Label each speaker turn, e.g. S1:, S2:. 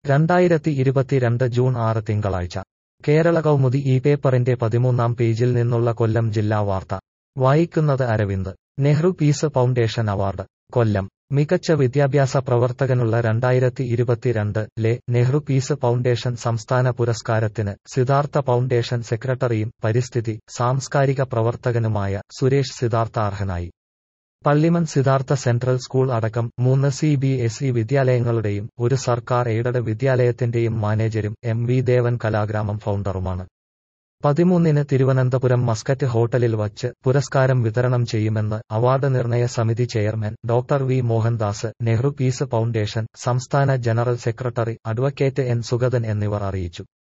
S1: രണ്ടായിരത്തി ഇരുപത്തിരണ്ട് ജൂൺ ആറ് തിങ്കളാഴ്ച കേരള കൗമുദി ഈ പേപ്പറിന്റെ പതിമൂന്നാം പേജിൽ നിന്നുള്ള കൊല്ലം ജില്ലാ വാർത്ത വായിക്കുന്നത് Aravind Nehru peace foundation award Kollam മികച്ച വിദ്യാഭ്യാസ പ്രവർത്തകനുള്ള രണ്ടായിരത്തി ഇരുപത്തിരണ്ട് ലെ നെഹ്റു പീസ് ഫൗണ്ടേഷൻ സംസ്ഥാന പുരസ്കാരത്തിന് സിദ്ധാർത്ഥ ഫൗണ്ടേഷൻ സെക്രട്ടറിയും പരിസ്ഥിതി സാംസ്കാരിക പ്രവർത്തകനുമായ സുരേഷ് സിദ്ധാർത്ഥ അർഹനായി പള്ളിമൺ സിദ്ധാർത്ഥ സെൻട്രൽ സ്കൂൾ അടക്കം മൂന്ന് സി ബി എസ് ഇ വിദ്യാലയങ്ങളുടെയും ഒരു സർക്കാർ എയ്ഡഡ് വിദ്യാലയത്തിന്റെയും മാനേജരും എം വി ദേവൻ കലാഗ്രാമം ഫൗണ്ടറുമാണ് പതിമൂന്നിന് തിരുവനന്തപുരം മസ്കറ്റ് ഹോട്ടലിൽ വച്ച് പുരസ്കാരം വിതരണം ചെയ്യുമെന്ന് അവാർഡ് നിർണയ സമിതി chairman doctor V Mohandas Nehru peace foundation സംസ്ഥാന general secretary advocate N Sugathan എന്നിവർ അറിയിച്ചു